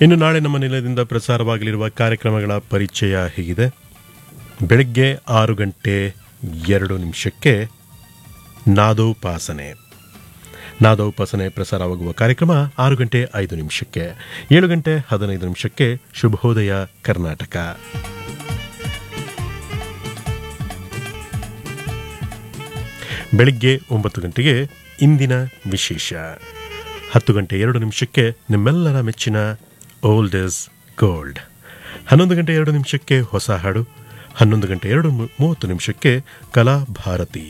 ಇನ್ನು ನಾಳೆ ನಮ್ಮ ನಿಲಯದಿಂದ ಪ್ರಸಾರವಾಗಲಿರುವ ಕಾರ್ಯಕ್ರಮಗಳ ಪರಿಚಯ ಹೀಗಿದೆ ಬೆಳಗ್ಗೆ ಆರು ಗಂಟೆ ಎರಡು ನಿಮಿಷಕ್ಕೆ ನಾದೋಪಾಸನೆ ನಾದೋಪಾಸನೆ ಪ್ರಸಾರವಾಗುವ ಕಾರ್ಯಕ್ರಮ ಆರು ಗಂಟೆ ಐದು ನಿಮಿಷಕ್ಕೆ ಏಳು ಗಂಟೆ ಹದಿನೈದು ನಿಮಿಷಕ್ಕೆ ಶುಭೋದಯ ಕರ್ನಾಟಕ ಬೆಳಿಗ್ಗೆ ಒಂಬತ್ತು ಗಂಟೆಗೆ ಇಂದಿನ ವಿಶೇಷ ಹತ್ತು ಗಂಟೆ ಎರಡು ನಿಮಿಷಕ್ಕೆ ನಿಮ್ಮೆಲ್ಲರ ಮೆಚ್ಚಿನ ಓಲ್ಡ್ ಇಸ್ ಗೋಲ್ಡ್ ಹನ್ನೊಂದು ಗಂಟೆ ಎರಡು ನಿಮಿಷಕ್ಕೆ ಹೊಸ ಹಾಡು ಹನ್ನೊಂದು ಗಂಟೆ ಎರಡು ಮು- ಮೂವತ್ತು ನಿಮಿಷಕ್ಕೆ ಕಲಾ ಭಾರತಿ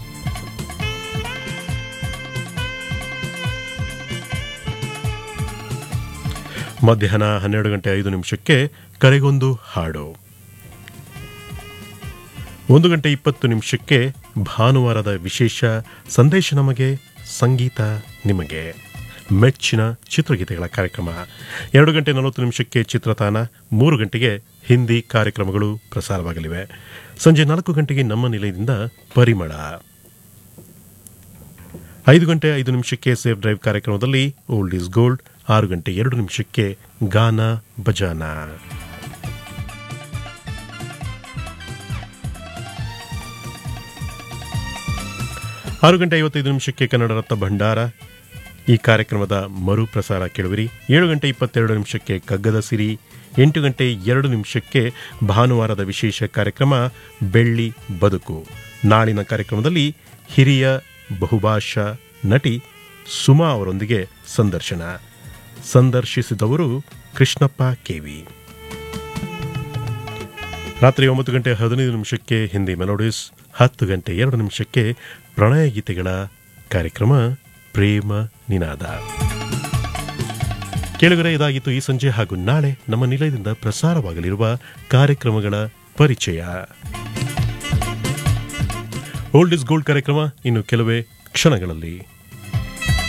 ಮಧ್ಯಾಹ್ನ ಹನ್ನೆರಡು ಗಂಟೆ ಐದು ನಿಮಿಷಕ್ಕೆ ಕರೆಗೊಂದು ಹಾಡು ಒಂದು ಗಂಟೆ ಇಪ್ಪತ್ತು ನಿಮಿಷಕ್ಕೆ ಭಾನುವಾರದ ವಿಶೇಷ ಸಂದೇಶ ನಮಗೆ ಸಂಗೀತ ನಿಮಗೆ ಮೆಚ್ಚಿನ ಚಿತ್ರಗೀತೆಗಳ ಕಾರ್ಯಕ್ರಮ ಎರಡು ಗಂಟೆ ನಲವತ್ತು ನಿಮಿಷಕ್ಕೆ ಚಿತ್ರತಾನ ಮೂರು ಗಂಟೆಗೆ ಹಿಂದಿ ಕಾರ್ಯಕ್ರಮಗಳು ಪ್ರಸಾರವಾಗಲಿವೆ ಸಂಜೆ ನಾಲ್ಕು ಗಂಟೆಗೆ ನಮ್ಮ ನಿಲಯದಿಂದ ಪರಿಮಳ ಐದು ಗಂಟೆ ಐದು ನಿಮಿಷಕ್ಕೆ ಸೇಫ್ ಡ್ರೈವ್ ಕಾರ್ಯಕ್ರಮದಲ್ಲಿ ಓಲ್ಡ್ ಈಸ್ ಗೋಲ್ಡ್ ಆರು ಗಂಟೆ ಎರಡು ನಿಮಿಷಕ್ಕೆ ಗಾನ ಬಜಾನ ಆರು ಗಂಟೆ ಐವತ್ತೈದು ನಿಮಿಷಕ್ಕೆ ಕನ್ನಡ ರತ್ನ ಭಂಡಾರ ಈ ಕಾರ್ಯಕ್ರಮದ ಮರು ಪ್ರಸಾರ ಕೇಳುವಿರಿ ಏಳು ಗಂಟೆ ಇಪ್ಪತ್ತೆರಡು ನಿಮಿಷಕ್ಕೆ ಕಗ್ಗದ ಸಿರಿ ಎಂಟು ಗಂಟೆ ಎರಡು ನಿಮಿಷಕ್ಕೆ ಭಾನುವಾರದ ವಿಶೇಷ ಕಾರ್ಯಕ್ರಮ ಬೆಳ್ಳಿ ಬದುಕು ನಾಳಿನ ಕಾರ್ಯಕ್ರಮದಲ್ಲಿ ಹಿರಿಯ ಬಹುಭಾಷಾ ನಟಿ ಸುಮಾ ಅವರೊಂದಿಗೆ ಸಂದರ್ಶನ ಸಂದರ್ಶಿಸಿದವರು ಕೃಷ್ಣಪ್ಪ ಕೆವಿ ರಾತ್ರಿ ಒಂಬತ್ತು ಗಂಟೆ ಹದಿನೈದು ನಿಮಿಷಕ್ಕೆ ಹಿಂದಿ ಮೆಲೋಡಿಸ್ ಹತ್ತು ಗಂಟೆ ಎರಡು ನಿಮಿಷಕ್ಕೆ ಪ್ರಣಯ ಗೀತೆಗಳ ಕಾರ್ಯಕ್ರಮ ಪ್ರೇಮ ನಿನಾದ ಕೇಳುಗರೆ ಇದಾಗಿತ್ತು ಈ ಸಂಜೆ ಹಾಗೂ ನಾಳೆ ನಮ್ಮ ನಿಲಯದಿಂದ ಪ್ರಸಾರವಾಗಲಿರುವ ಕಾರ್ಯಕ್ರಮಗಳ ಪರಿಚಯ ಓಲ್ಡ್ ಇಸ್ ಗೋಲ್ಡ್ ಕಾರ್ಯಕ್ರಮ ಇನ್ನು ಕೆಲವೇ ಕ್ಷಣಗಳಲ್ಲಿ